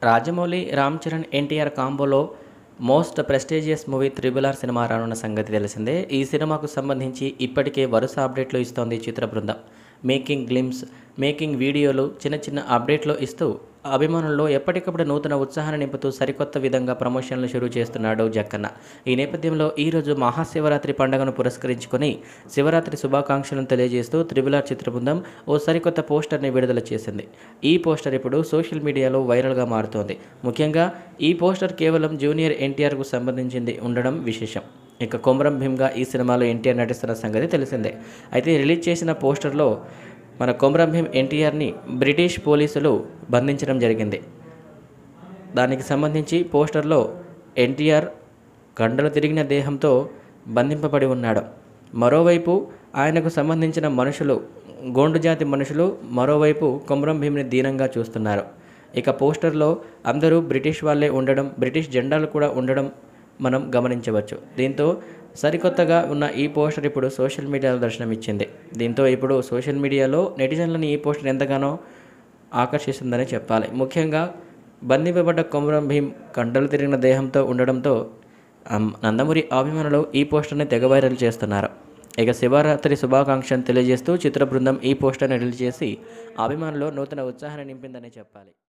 రాజమౌళి రామ్ చరణ్ ఎన్టీఆర్ కాంబోలో most prestigious movie triple R సినిమా రానున్న సంగతి తెలిసిందే ఈ సినిమాకు సంబంధించి ఇప్పటికే వరుస అప్డేట్లు ఇస్తోంది చిత్ర బృందం మేకింగ్ గ్లిమ్స్ మేకింగ్ వీడియోలు చిన్న చిన్న అప్డేట్లు ఇస్తూ అభిమానుల్లో ఎప్పటికప్పుడు నూతన ఉత్సాహాన్ని నింపుతూ సరికొత్త విధంగా ప్రమోషన్లు షురూ చేస్తున్నాడు జక్కన్న ఈ నేపథ్యంలో ఈరోజు మహాశివరాత్రి పండుగను పురస్కరించుకొని శివరాత్రి శుభాకాంక్షలను తెలియజేస్తూ త్రిబుల్ ఆర్ చిత్ర బృందం ఓ సరికొత్త పోస్టర్ని విడుదల చేసింది ఈ పోస్టర్ ఇప్పుడు సోషల్ మీడియాలో వైరల్గా మారుతోంది ముఖ్యంగా ఈ పోస్టర్ కేవలం జూనియర్ ఎన్టీఆర్కు సంబంధించింది ఉండడం విశేషం ఇక కొమరం భీమ్గా ఈ సినిమాలో ఎన్టీఆర్ నటిస్తున్న సంగతి తెలిసిందే అయితే రిలీజ్ చేసిన పోస్టర్లో మన కొమరం భీమ్ ఎన్టీఆర్ని బ్రిటిష్ పోలీసులు బంధించడం జరిగింది దానికి సంబంధించి పోస్టర్లో ఎన్టీఆర్ కండలు తిరిగిన దేహంతో బంధింపబడి ఉన్నాడు మరోవైపు ఆయనకు సంబంధించిన మనుషులు గోండు జాతి మనుషులు మరోవైపు కొమరం భీమ్ని దీనంగా చూస్తున్నారు ఇక పోస్టర్లో అందరూ బ్రిటిష్ వాళ్ళే ఉండడం బ్రిటిష్ జెండాలు కూడా ఉండడం మనం గమనించవచ్చు దీంతో సరికొత్తగా ఉన్న ఈ పోస్టర్ ఇప్పుడు సోషల్ మీడియాలో దర్శనమిచ్చింది దీంతో ఇప్పుడు సోషల్ మీడియాలో నెటిజన్లని ఈ పోస్టర్ ఎంతగానో ఆకర్షిస్తుందని చెప్పాలి ముఖ్యంగా బంధింపబడ్డ కొమరం భీం కండలు తిరిగిన దేహంతో ఉండడంతో అమ్, నందమూరి అభిమానులు ఈ పోస్టర్ని తెగ వైరల్ చేస్తున్నారు ఇక శివరాత్రి శుభాకాంక్షలు తెలియజేస్తూ చిత్ర బృందం ఈ పోస్టర్ని రిలీజ్ చేసి అభిమానులు నూతన ఉత్సాహాన్ని నింపిందని చెప్పాలి